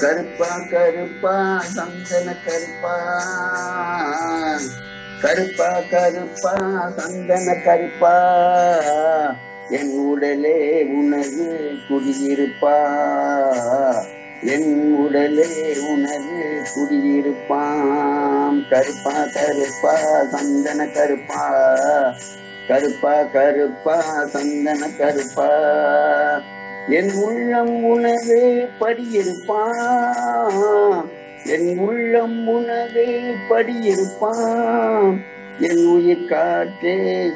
கருப்பா கருப்பா சந்தன கருப்பா கருப்பா கருப்பா சந்தன கருப்பா என் உடலே உனது குடியிருப்பா என் உடலே உனது குடியிருப்பாம் கருப்பா கருப்பா சந்தன கருப்பா கருப்பா கருப்பா சந்தன கருப்பா என் உள்ளம் உனது படியிருப்பான் என் உள்ளம் உனது படியிருப்பான் என் உயிர் காற்றே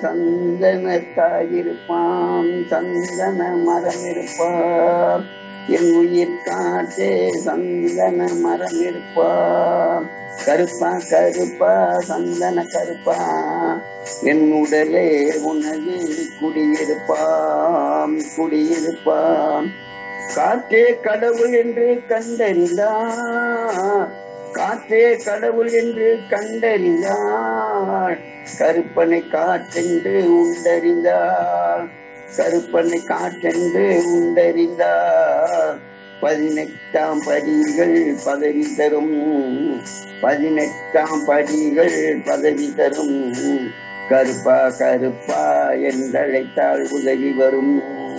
சந்தனத்தாயிருப்பான் சந்தன மரம் இருப்பான் என் உயிர் காற்றே சந்தன மரம் இருப்பான் கருப்பா கருப்பா சந்தன கருப்பா என் உடலே உனது குடியிருப்பாம் குடியிருப்பாம் காற்றே கடவுள் என்று கண்டறிந்தார் காற்றே கடவுள் என்று கண்டறிந்தார் கருப்பனை காற்றென்று உண்டறிந்தார் கருப்பனை காற்றென்று உண்டறிந்தார் பதினெட்டாம் படிகள் பதவி தரும் பதினெட்டாம் படிகள் பதவி தரும் கருப்பா கருப்பா என்றழைத்தால் உதவி வரும்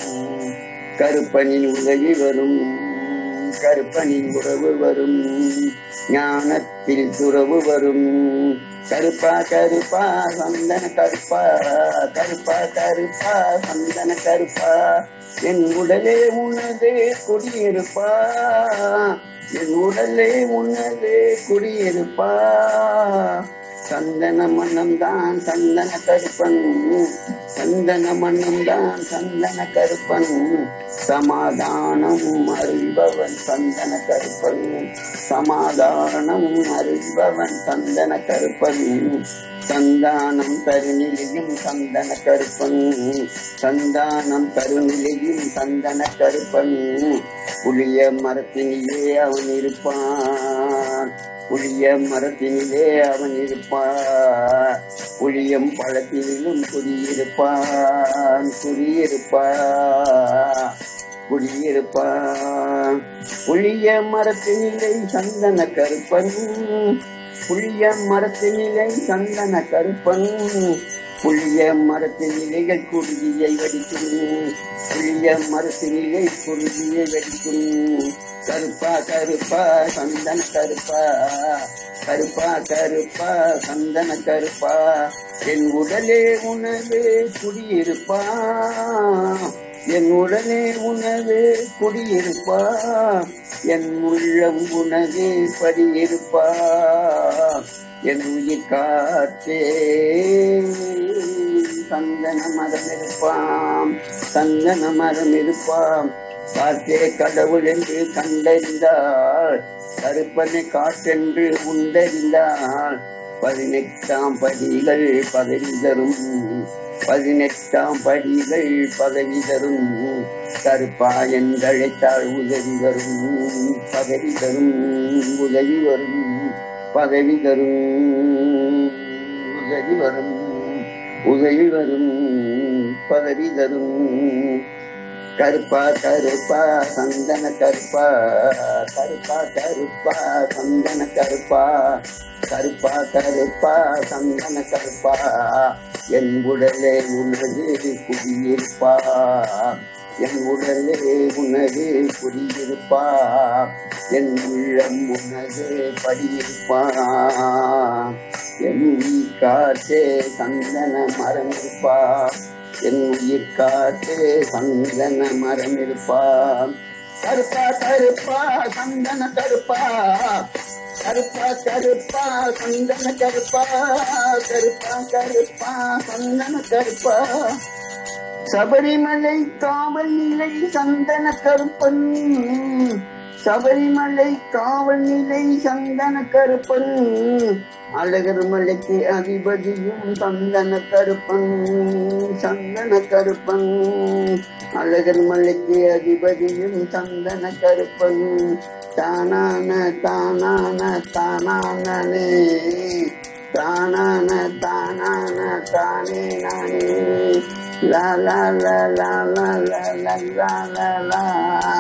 கருப்பனின் உதவி வரும் கருப்பனின் உறவு வரும் ஞானத்தில் துறவு வரும் கருப்பா கருப்பா சந்தன கருப்பா கருப்பா கருப்பா சந்தன கருப்பா என் உடலே உனது குடியிருப்பா என் உடலே உனது குடியிருப்பா சந்தன மன்னம் தான் சந்தன கருப்பன் சந்தன மன்னம் தான் சந்தன கருப்பன் சமாதானம் அருள்பவன் சந்தன கருப்பன் சமாதானம் அருள்பவன் சந்தன கருப்பன் சந்தானம் தருநிலையும் சந்தன கருப்பன் சந்தானம் தருநிலையும் சந்தன கருப்பன் புளிய மரத்தினிலே அவன் இருப்பான் புளிய மரத்தினிலே அவன் இருப்பான் புளியம் பழத்தினிலும் குடியிருப்பான் குடியிருப்பான் குடியிருப்பான் புளிய மரத்தினிலை சந்தன கருப்பன் புளிய மரத்தினிலை சந்தன கருப்பன் புளிய மரத்தின் இலைகள் குருதியை வடிக்கும் புளிய மரத்தின் இலை குருதியை வடிக்கும் கருப்பா கருப்பா சந்தன கருப்பா கருப்பா கருப்பா சந்தன கருப்பா என் உடலே உணவு குடியிருப்பா என் உடனே உணவு குடியிருப்பா என் உள்ளம் உனது படியிருப்பா என் உயிர் காற்றே சந்தன மரம் இருப்பாம் சந்தன மரம் இருப்பாம் காற்றே கடவுள் என்று கண்டறிந்தாள் கருப்பனை காற்றென்று உண்டறிந்தாள் பதினெட்டாம் படிகள் பதவி தரும் பதினெட்டாம் படிகள் பதவி தரும் கருப்பா என்றழைத்தால் உதவி வரும் பதவி தரும் உதவி வரும் பதவி தரும் உதவி வரும் உதவி வரும் பதவி தரும் கருப்பா கருப்பா சந்தன கருப்பா கருப்பா கருப்பா சந்தன கருப்பா கருப்பா கருப்பா சந்தன கருப்பா என் உடலே உனது குடியிருப்பா என் உடலே உனது குடியிருப்பா என் உள்ளம் உனது படியிருப்பா என் உயிர் காற்றே சந்தன மரம் இருப்பா என் உயிர் காற்றே சந்தன மரம் இருப்பா கருப்பா கருப்பா சந்தன கருப்பா கருப்பா கருப்பா சந்தன கருப்பா கருப்பா கருப்பா சந்தன கருப்பா சபரிமலை காவல் நிலை சந்தன கருப்பன் சபரிமலை காவல் நிலை சந்தன கருப்பன் அழகர் மலைக்கு அதிபதியும் சந்தன கருப்பன் சந்தன கருப்பன் அழகர் மலைக்கு அதிபதியும் சந்தன கருப்பன் தானான தானான தானானே தானான தானான தானே நானே லா லா லா லா லா லா லா லா லா லா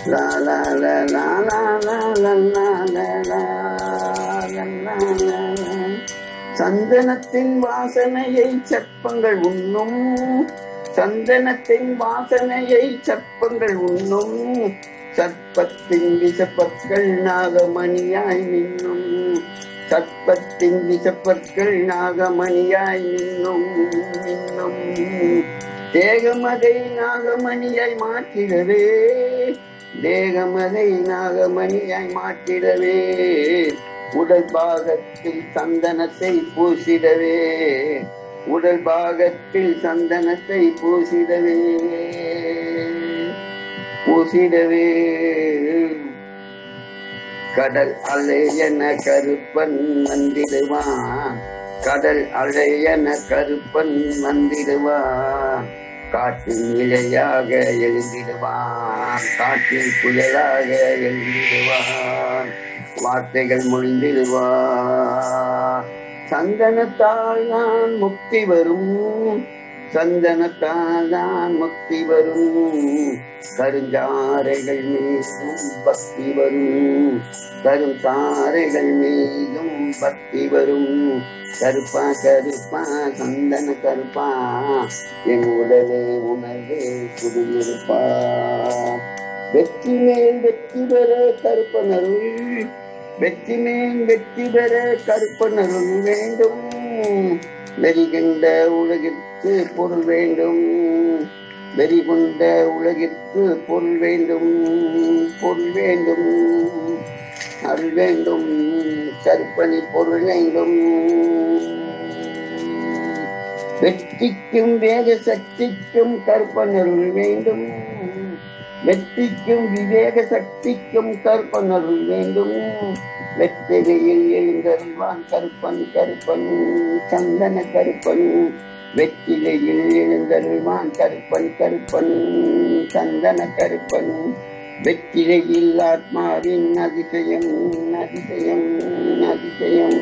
லா லா லா லா லா லா லா லா லா லா லா லா லா லா. சந்தனத்தின் வாசனையை சப்பங்கள் உண்ணும் சந்தனத்தின் வாசனையை சப்பங்கள் உண்ணும் சர்ப்பத்தின் விசப்பற்கள் நாகமணியாய் மின்னும் சர்ப்பத்தின் விசப்பற்கள் நாகமணியாய் மின்னும் மின்னும் தேகமதை நாகமணியாய் மாற்றிடவே தேகமதை நாகமணியாய் மாற்றிடவே உடல் பாகத்தில் சந்தனத்தை பூசிடவே உடல் பாகத்தில் சந்தனத்தை பூசிடவே பூசிடவே கடல் அலையென கருப்பன் வந்திடுவான் கடல் அலையென கருப்பன் வந்திடுவான் காட்டின் இலையாக எழுந்திடுவான் காட்டில் புயலாக எழுந்திடுவான் வார்த்தைகள் மொழிந்திடுவான் சந்தனத்தால் நான் முக்தி வரும் சந்தனத்தால் தான் முக்தி வரும் கருஞ்சாரைகள் மீதும் பக்தி வரும் கருஞ்சாரைகள் மீதும் பக்தி வரும் கருப்பா கருப்பா சந்தன கருப்பா என் உடலே உணர்வே குடியிருப்பா வெற்றி மேல் வெற்றி பெற கருப்பனருள் வெற்றி மேல் வெற்றி பெற கருப்பனருள் வேண்டும் வெறிகின்ற உலகிற்கு பொருள் வேண்டும் வெறி கொண்ட உலகிற்கு பொருள் வேண்டும் பொருள் வேண்டும் அருள் வேண்டும் கருப்பணி பொருள் வேண்டும் வெற்றிக்கும் வேத சக்திக்கும் கற்பனருள் வேண்டும் வெற்றிக்கும் விவேக சக்திக்கும் கற்பனருள் வேண்டும் வெற்றிகையில் எழுந்தருள்வான் கருப்பன் கருப்பன் சந்தன கருப்பன் வெற்றிலையில் எழுந்தருள்வான் கருப்பன் கருப்பன் சந்தன கருப்பன் வெற்றிலையில் ஆத்மாவின் அதிசயம் அதிசயம் அதிசயம்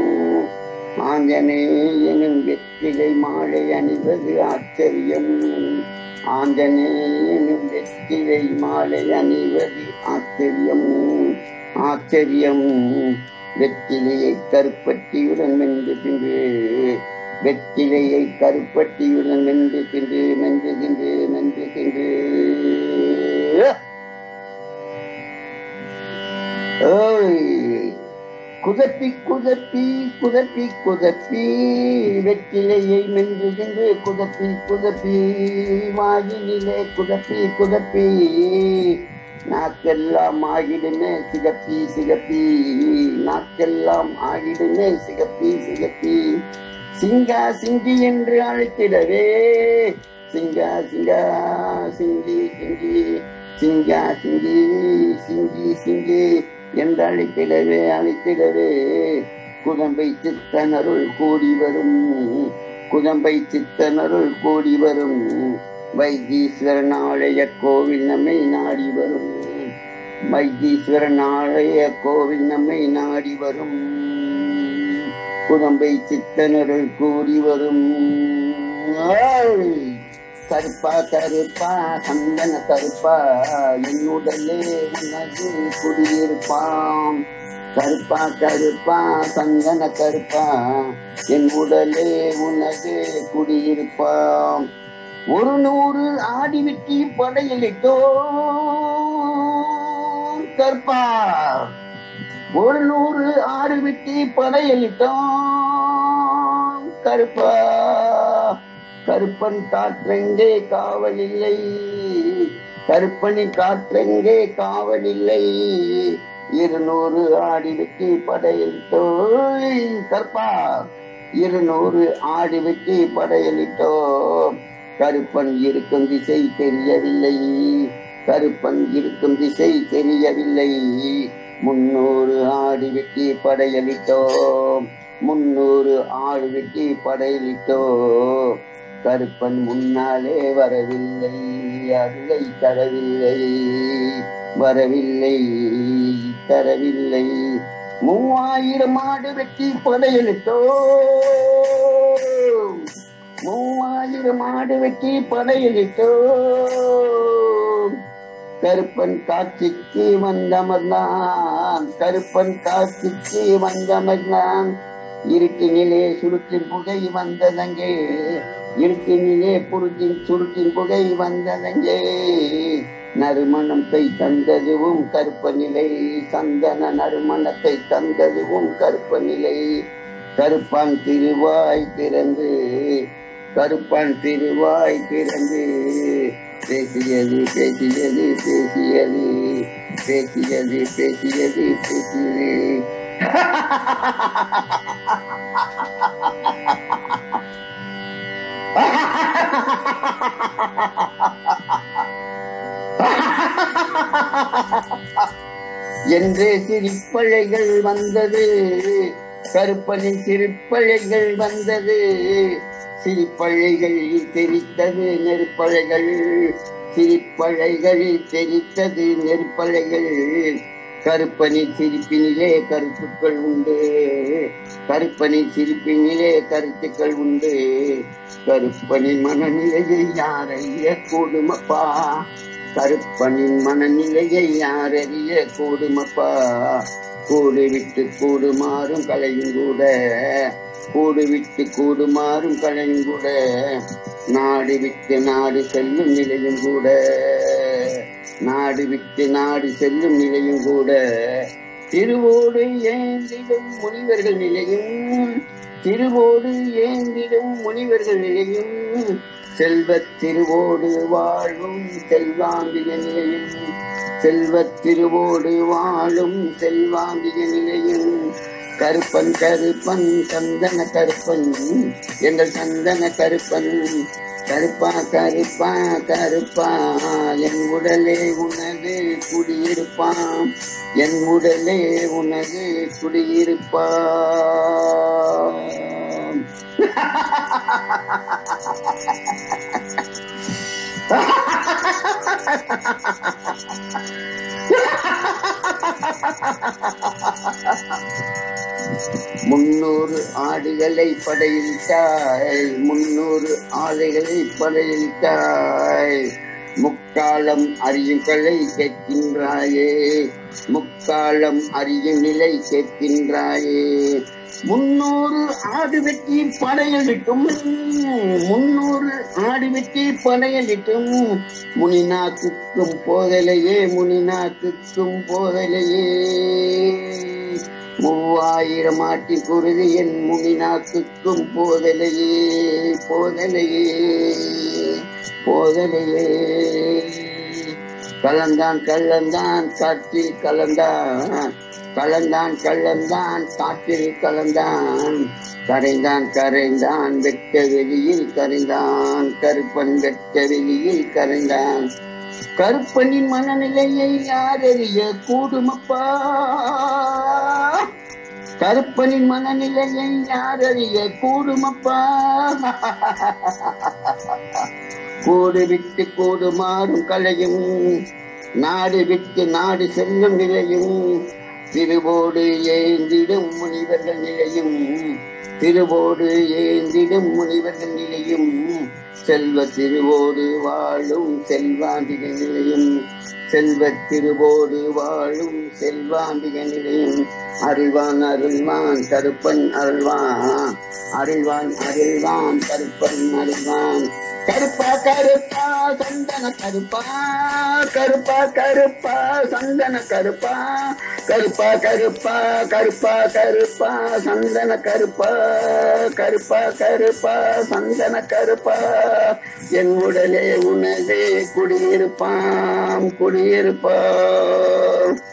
ஆஞ்சநேயனும் வெற்றிலை மாலை அணிவது ஆச்சரியம் ஆஞ்சநேயனும் வெற்றிலை மாலை அணிவது ஆச்சரியம் ஆச்சரியம் வெற்றிலையை கருப்பட்டியுடன் மென்று தின்று வெற்றிலையை கருப்பட்டியுடன் மென்று தின்று மென்று தின்று மென்று தின்று ஓய் குதப்பி குதப்பி குதப்பி குதப்பி வெற்றிலையை மென்று தின்று குதப்பி குதப்பி வாயிலே குதப்பி குதப்பி நாக்கெல்லாம் ஆகிடுமே சிகப்பி சிகப்பி நாக்கெல்லாம் ஆகிடுமே சிகப்பி சிகப்பி சிங்கா சிங்கி என்று அழைத்திடவே சிங்கா சிங்கா சிங்கி சிங்கி சிங்கா சிங்கி சிங்கி சிங்கி என்று அழைத்திடவே அழைத்திடவே குதம்பை சித்தனருள் கூடி வரும் குதம்பை சித்தனருள் கூடி வரும் வைத்தீஸ்வரன் ஆலய கோவில் நம்மை நாடி வரும் வைத்தீஸ்வரன் ஆலய கோவில் நம்மை நாடி வரும் குதம்பை சித்தனருள் கூடி வரும் ஆய்! கருப்பா கருப்பா சந்தன கருப்பா என்னுடலே உனது குடியிருப்பாம் கருப்பா கருப்பா சந்தன கருப்பா என் உடலே உனது குடியிருப்பாம் ஒரு நூறு ஆடி வெட்டி படையலிட்டோ கற்பா ஒரு நூறு ஆடு வெட்டி படையலிட்டோம் கருப்பா கருப்பன் காற்றெங்கே காவலில்லை கருப்பனி காற்றெங்கே காவலில்லை இருநூறு ஆடி வெட்டி படையலிட்டோய் கற்பா இருநூறு ஆடி வெட்டி படையலிட்டோம் கருப்பன் இருக்கும் திசை தெரியவில்லை கருப்பன் இருக்கும் திசை தெரியவில்லை முன்னூறு ஆடி வெட்டி படையலிட்டோம் முன்னூறு ஆடு வெட்டி படையலிட்டோம் கருப்பன் முன்னாலே வரவில்லை அருளை தரவில்லை வரவில்லை தரவில்லை மூவாயிரம் ஆடு வெட்டி படையலிட்டோம் மூவாயிரம் ஆடு வெட்டி படையலிட்டோம் கருப்பன் காட்சிக்கு வந்தமர்ந்தான் கருப்பன் காட்சிக்கு வந்தமர்ந்தான் இருட்டினிலே சுருட்டின் புகை வந்ததங்கே இருட்டினிலே புருட்டின் சுருட்டின் புகை வந்ததங்கே நறுமணத்தை தந்ததுவும் கருப்ப நிலை சந்தன நறுமணத்தை தந்ததுவும் கருப்ப நிலை கருப்பான் திருவாய் திறந்து கருப்பான் திருவாய் திறந்து பேசியது பேசியது பேசியது பேசியது பேசியது பேசியது என்று சிரிப்பழைகள் வந்தது கருப்பனின் சிரிப்பழைகள் வந்தது சிரிப்பழைகள் தெரித்தது நெருப்பழைகள் சிரிப்பழைகளில் தெரித்தது நெருப்பழைகள் கருப்பனின் சிரிப்பினிலே கருத்துக்கள் உண்டு கருப்பனின் சிரிப்பினிலே கருத்துக்கள் உண்டு கருப்பனின் மனநிலையை யாரைய கூடுமப்பா கருப்பனின் மனநிலையை யாரறிய கூடுமப்பா கூடு விட்டு கூடுமாறும் கலையும் கூட கூடு விட்டு கூடுமாறும் கலையும் கூட நாடு விட்டு நாடு செல்லும் நிலையும் கூட நாடு விட்டு நாடு செல்லும் நிலையும் கூட திருவோடு ஏந்திடும் முனிவர்கள் நிலையும் திருவோடு ஏந்திடும் முனிவர்கள் நிலையும் செல்வத் திருவோடு வாழும் செல்வாம்பிக நிலையும் செல்வத் திருவோடு வாழும் செல்வாம்பிக நிலையும் கருப்பன் கருப்பன் சந்தன கருப்பன் எங்கள் சந்தன கருப்பன் கருப்பா கருப்பா கருப்பா என் உடலே உனது குடியிருப்பான் என் உடலே உனது குடியிருப்பான் முன்னூறு ஆடுகளை படையிட்டாய் முன்னூறு ஆடுகளை படையிட்டாய் முக்காலம் அறியும் கலை கேட்கின்றாயே முக்காலம் அறியும் நிலை கேட்கின்றாயே முன்னூறு ஆடு வெட்டி படையலிட்டும் முன்னூறு ஆடு வெட்டி படையலிட்டும் முனிநாக்குக்கும் போதலையே முனிநாக்குக்கும் போதலையே மூவாயிரம் ஆட்டி குருதி என் முனிநாக்குக்கும் போதலையே போதலையே போதலையே கலந்தான் கலந்தான் காற்றில் கலந்தான் கலந்தான் கலந்தான் காற்றில் கலந்தான் கரைந்தான் கரைந்தான் வெட்ட வெளியில் கரைந்தான் கருப்பன் வெட்ட வெளியில் கரைந்தான் கருப்பனின் மனநிலையை யாரறிய கூடுமப்பா கருப்பனின் மனநிலையை யாரறிய கூடுமப்பா கூடு விட்டு கூடு மாறும் கலையும் நாடு விட்டு நாடு செல்லும் நிலையும் திருவோடு ஏந்திடும் முனிவர்கள் நிலையும் திருவோடு ஏந்திடும் முனிவர்கள் நிலையும் செல்வ திருவோடு வாழும் செல்வாண்டிக நிலையும் செல்வ திருவோடு வாழும் செல்வாண்டிக நிலையும் அறிவான் அருள்வான் கருப்பன் அருள்வான் அருள்வான் அருள்வான் கருப்பன் அருள்வான் கருப்பா கருப்பா சந்தன கருப்பா கருப்பா கருப்பா சந்தன கருப்பா கருப்பா கருப்பா கருப்பா கருப்பா சந்தன கருப்பா கருப்பா கருப்பா சந்தன கருப்பா என் உடலே உனது குடியிருப்பாம் குடியிருப்பாம்